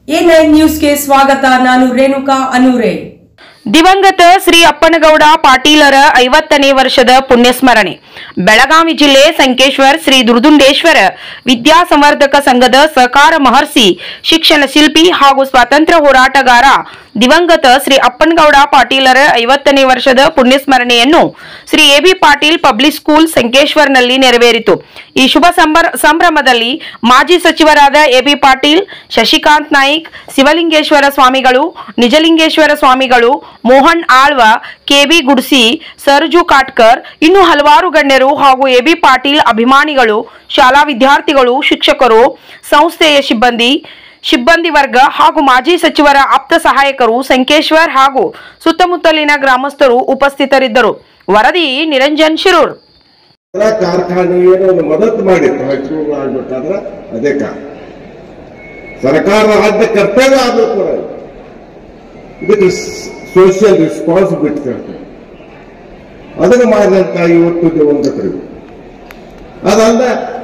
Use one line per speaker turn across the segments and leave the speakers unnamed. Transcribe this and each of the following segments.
A nine ನ್ಯೂಸ್ಗೆ ಸ್ವಾಗತ ನಾನು ರೇಣುಕಾ ಅನೂರೆ
ದಿವಂಗತ ಶ್ರೀ ಅಪ್ಪನಗೌಡ ಪಾಟೀಲರ ಐವತ್ತನೇ ವರ್ಷದ ಪುಣ್ಯಸ್ಮರಣೆ ಬೆಳಗಾವಿ ಜಿಲ್ಲೆ ಸಂಕೇಶ್ವರ್ ಶ್ರೀ ದುರ್ದುಂಡೇಶ್ವರ ವಿದ್ಯಾ ಸಂವರ್ಧಕ ಸಂಘದ ಸಹಕಾರ ಮಹರ್ಷಿ ಶಿಕ್ಷಣ ಶಿಲ್ಪಿ ಹಾಗೂ ಸ್ವಾತಂತ್ರ್ಯ ಹೋರಾಟಗಾರ ದಿವಂಗತ ಶ್ರೀ ಅಪ್ಪನಗೌಡ ಪಾಟೀಲರ ಐವತ್ತನೇ ವರ್ಷದ ಪುಣ್ಯಸ್ಮರಣೆಯನ್ನು Shri A B Patil public school ಸಂಕೇಶ್ವರ್ನಲ್ಲಿ ನೆರವೇರಿತು ಈ ಶುಭ ಸಂಬರ- ಸಂಭ್ರಮದಲ್ಲಿ ಮಾಜಿ ಸಚಿವರಾದ ಎಬಿ ಪಾಟೀಲ್ ಶಶಿಕಾಂತ್ ನಾಯ್ಕ್ ಶಿವಲಿಂಗೇಶ್ವರ ಸ್ವಾಮಿಗಳು ನಿಜಲಿಂಗೇಶ್ವರ ಸ್ವಾಮಿಗಳು ಮೋಹನ್ ಆಳ್ವ ಕೆಬಿ ಗುಡ್ಸಿ ಸರ್ಜು ಕಾಟ್ಕರ್ ಇನ್ನು ಹಲವಾರು ಗಣ್ಯರು ಹಾಗೂ ಎಬಿ ಪಾಟೀಲ್ ಅಭಿಮಾನಿಗಳು ಶಾಲಾ ವಿದ್ಯಾರ್ಥಿಗಳು ಶಿಕ್ಷಕರು ಸಂಸ್ಥೆಯ ಸಿಬ್ಬಂದಿ ಸಿಬ್ಬಂದಿ ವರ್ಗ ಹಾಗೂ ಮಾಜಿ ಸಚಿವರ ಆಪ್ತ ಸಹಾಯಕರು ಸಂಕೇಶ್ವರ್ ಹಾಗೂ ಸುತ್ತಮುತ್ತಲಿನ ಗ್ರಾಮಸ್ಥರು ಉಪಸ್ಥಿತರಿದ್ದರು ವರದಿ ನಿರಂಜನ್ ಶಿರೂರ್
ಎಲ್ಲ ಕಾರ್ಖಾನೆಯನ್ನು ಒಂದು ಮದತ್ ಮಾಡಿತ್ತು ಹೈಸ್ಕೂಲ್ ಆಗ್ಬೇಕಾದ್ರೆ ಅದೇ ಕಾರಣ ಸರ್ಕಾರದ ಆದ್ಯ ಕರ್ತವ್ಯ ಆದ್ರೂ ಕೂಡ ಇದಕ್ಕೆ ಸೋಷಿಯಲ್ ರೆಸ್ಪಾನ್ಸಿಬಿಲಿಟಿ ಇರ್ತದೆ ಅದನ್ನು ಮಾಡಿದಂತ ಇವತ್ತು ದಿವಂಗತರು ಅದಲ್ಲ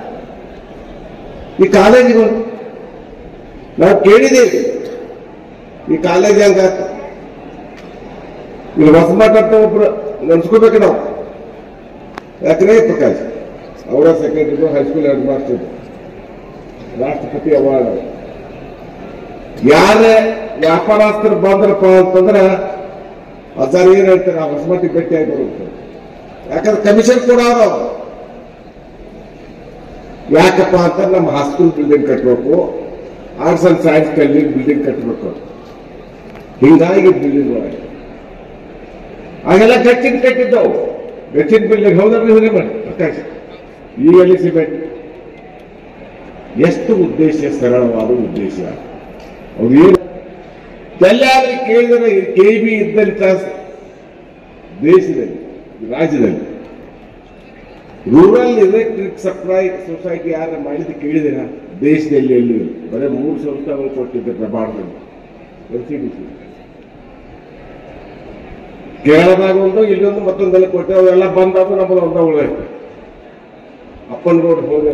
ಈ ಕಾಲೇಜಿಗೆ ನಾವು ಕೇಳಿದ್ದೇವೆ ಈ ಕಾಲೇಜ್ ಹಂಗ ಇಲ್ಲಿ ಹೊಸಮಠ ಅಂತ ಒಬ್ರು ನೆನ್ಸ್ಕೋಬೇಕು ನಾವು ಯಾಕಂದ್ರೆ ಪ್ರಕಾಶ್ ಅವರ ಸೆಕ್ರೆಟರಿ ಹೈಸ್ಕೂಲ್ ಹೆಡ್ ಮಾಸ್ಟರ್ ರಾಷ್ಟ್ರಪತಿ ಅವಾರ್ಡ್ ಯಾರೇ ವ್ಯಾಪಾರಸ್ಥರು ಬಂದ್ರಪ್ಪ ಅಂತಂದ್ರ ಅದಾರ ಏನ್ ಹೇಳ್ತಾರೆ ಆ ಹೊಸಮಟ್ಟಿ ಭೇಟಿ ಆಗಿ ಬರುತ್ತೆ ಯಾಕಂದ್ರೆ ಕಮಿಷನ್ ಕೂಡ ಅದಾವ ಯಾಕಪ್ಪ ಅಂತ ನಮ್ಮ ಹಾಸ್ಕೂಲ್ ಬಿಲ್ಡಿಂಗ್ ಕಟ್ಟಬೇಕು arts and science college building ಕಟ್ಟಬೇಕು ಹಿಂಗಾಗಿ ಬಿಲ್ಡಿಂಗ್ ಒಳಗೆ ಆಗೆಲ್ಲ ಗಚ್ಚಿನ ಕಟ್ಟಿದ್ದವು ಗಚ್ಚಿನ ಬಿಲ್ಡಿಂಗ್ ಹೌದ್ರಿ ಹೋಗಿ ಮಾಡಿ ಪ್ರಕಾಶ್ ಈ ಎಲ್ಲಿ ಸಿಮೆಂಟ್ ಎಷ್ಟು ಉದ್ದೇಶ ಸರಳವಾದ ಉದ್ದೇಶ ಅವ್ರು ಏನು ಎಲ್ಲಾದ್ರೂ ಕೇಳಿದರೆ ಕೆ ಬಿ ಇದ್ದಂತ ದೇಶದಲ್ಲಿ ರಾಜ್ಯದಲ್ಲಿ ರೂರಲ್ ಎಲೆಕ್ಟ್ರಿಕ್ ಸಪ್ಲೈ ಸೊಸೈಟಿ ಯಾರು ಮಾಡಿದ್ದು ಕೇಳಿದಿರ ದೇಶದಲ್ಲಿ ಎಲ್ಲಿ ಬರೀ ಮೂರು ಸಂಸ್ಥೆಗಳು ಕೊಟ್ಟಿದ್ದೆ ಪ್ರಮಾಣದಲ್ಲಿ LCDC. ಕೇರಳದಾಗ ಒಂದು ಇಲ್ಲೊಂದು ಮತ್ತೊಂದೆಲ್ಲ ಕೊಟ್ಟೆ ಅವೆಲ್ಲ ಬಂದಾದ್ರು ನಮ್ಮದು ಒಂದ ಉಳಿದೈತೆ ಅಪ್ಪನ್ ರೋಡ್ ಹೋಗಿ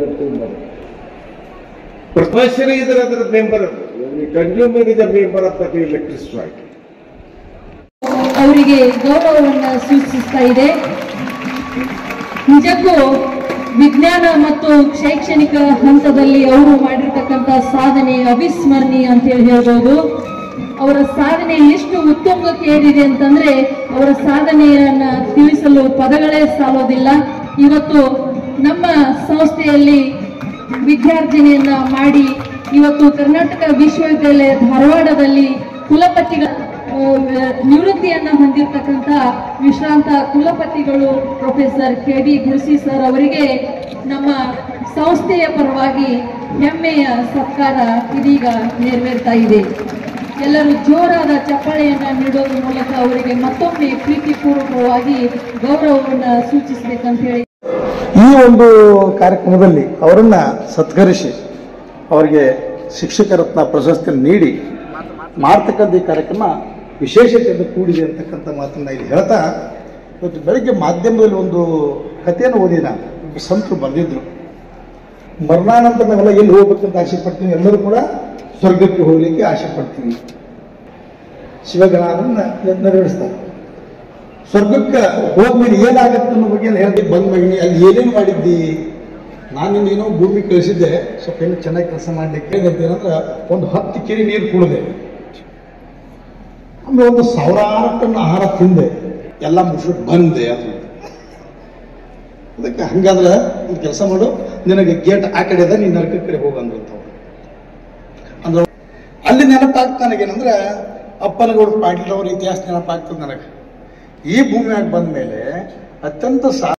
ಪ್ರೊಫೆಷನ್ ಇದ್ರೆ ಅದರ member consumer is member of that electric society
ಅವರಿಗೆ ಗೌರವವನ್ನು ಸೂಚಿಸ್ತಾ ಇದೆ ನಿಜಕ್ಕೂ ವಿಜ್ಞಾನ ಮತ್ತು ಶೈಕ್ಷಣಿಕ ಹಂತದಲ್ಲಿ ಅವರು ಮಾಡಿರ್ತಕ್ಕಂಥ ಸಾಧನೆ ಅವಿಸ್ಮರಣೀಯ ಅಂತ ಹೇಳಿ ಹೇಳ್ಬೋದು ಅವರ ಸಾಧನೆ ಎಷ್ಟು ಉತ್ತುಂಗಕ್ಕೆ ಏರಿದೆ ಅಂತಂದ್ರೆ ಅವರ ಸಾಧನೆಯನ್ನ ತಿಳಿಸಲು ಪದಗಳೇ ಸಾಲೋದಿಲ್ಲ ಇವತ್ತು ನಮ್ಮ ಸಂಸ್ಥೆಯಲ್ಲಿ ವಿದ್ಯಾರ್ಜನೆಯನ್ನ ಮಾಡಿ ಇವತ್ತು ಕರ್ನಾಟಕ ವಿಶ್ವವಿದ್ಯಾಲಯ ಧಾರವಾಡದಲ್ಲಿ ಕುಲಪತಿಗಳ ಆ, ನಿವೃತ್ತಿಯನ್ನ ಹೊಂದಿರತಕ್ಕಂತ ವಿಶ್ರಾಂತ ಕುಲಪತಿಗಳು professor K D Gudsi sir ಅವರಿಗೆ ನಮ್ಮ ಸಂಸ್ಥೆಯ ಪರವಾಗಿ ಹೆಮ್ಮೆಯ ಸತ್ಕಾರ ಇದೀಗ ನೆರವೇರ್ತಾ ಇದೆ ಎಲ್ಲರೂ ಜೋರಾದ ಚಪ್ಪಾಳೆಯನ್ನ ನೀಡೋದ್ರ ಮೂಲಕ ಅವರಿಗೆ ಮತ್ತೊಮ್ಮೆ ಪ್ರೀತಿಪೂರ್ವಕವಾಗಿ ಗೌರವವನ್ನ ಸೂಚಿಸಬೇಕಂತ ಹೇಳಿ
ಈ ಒಂದು ಕಾರ್ಯಕ್ರಮದಲ್ಲಿ ಅವರನ್ನ ಸತ್ಕರಿಸಿ ಅವರಿಗೆ ಶಿಕ್ಷಕ ರತ್ನ ಪ್ರಶಸ್ತಿ ನೀಡಿ ಮಾಡ್ತಕ್ಕಂಥ ಈ ಕಾರ್ಯಕ್ರಮ ವಿಶೇಷತೆಯಿಂದ ಕೂಡಿದೆ ಅಂತಕ್ಕಂಥ ಮಾತನ್ನ ಇಲ್ಲಿ ಹೇಳ್ತಾ ಇವತ್ತು ಬೆಳಗ್ಗೆ ಮಾಧ್ಯಮದಲ್ಲಿ ಒಂದು ಕಥೆಯನ್ನು ಓದಿನ ಒಬ್ಬ ಸಂತರು ಬರೆದಿದ್ರು ಮರಣಾನಂತರ ನಾವೆಲ್ಲ ಎಲ್ಲಿ ಹೋಗ್ಬೇಕಂತ ಆಸೆ ಪಡ್ತೀವಿ ಎಲ್ಲರೂ ಕೂಡ ಸ್ವರ್ಗಕ್ಕೆ ಹೋಗ್ಲಿಕ್ಕೆ ಆಸೆ ಪಡ್ತೀವಿ ಶಿವಗಣಾನನ್ನ ನೆರವೇರಿಸ್ತಾರೆ ಸ್ವರ್ಗಕ್ಕೆ ಹೋದ್ಮೇಲೆ ಏನಾಗತ್ತೆ ಅನ್ನೋ ಬಗ್ಗೆ ಎಲ್ಲ ಹೇಳ್ದೆ ಬಂದ್ ಮಾಡಿ ಅಲ್ಲಿ ಏನೇನು ಮಾಡಿದ್ದಿ ನಾನು ಇನ್ನೇನೋ ಭೂಮಿ ಕಳಿಸಿದ್ದೆ ಸ್ವಲ್ಪ ಏನೋ ಚೆನ್ನಾಗಿ ಕೆಲಸ ಮಾಡ್ಲಿಕ್ಕೆ ಏನಂತ ಏನಂದ್ರೆ ಒಂದು ಹತ್ತು ಕೆರೆ ನೀರು ಕುಡಿದೆ ಆಮೇಲೆ ಒಂದು ಸಾವಿರಾರು ಟನ್ ಆಹಾರ ತಿಂದೆ ಎಲ್ಲ ಮುಗಿಸ್ಬಿಟ್ಟು ಬಂದೆ ಅದು ಅದಕ್ಕೆ ಹಂಗಾದ್ರೆ ಒಂದು ಕೆಲಸ ಮಾಡು ನಿನಗೆ ಗೇಟ್ ಆ ಕಡೆ ಅದ ನೀನು ನರಕ ಕಡೆ ಹೋಗಂದ್ರು ಅಂದ್ರೆ ಅಲ್ಲಿ ನೆನಪಾಗ್ತಾ ನನಗೇನಂದ್ರೆ ಅಪ್ಪನಗೌಡ ಪಾಟೀಲ್ ಅವ್ರ ಇತಿಹಾಸ ನೆನಪಾಗ್ತದೆ ನನಗೆ ಈ ಭೂಮಿಯಾಗ ಬಂದ ಮೇಲೆ ಅತ್ಯಂತ ಸಾ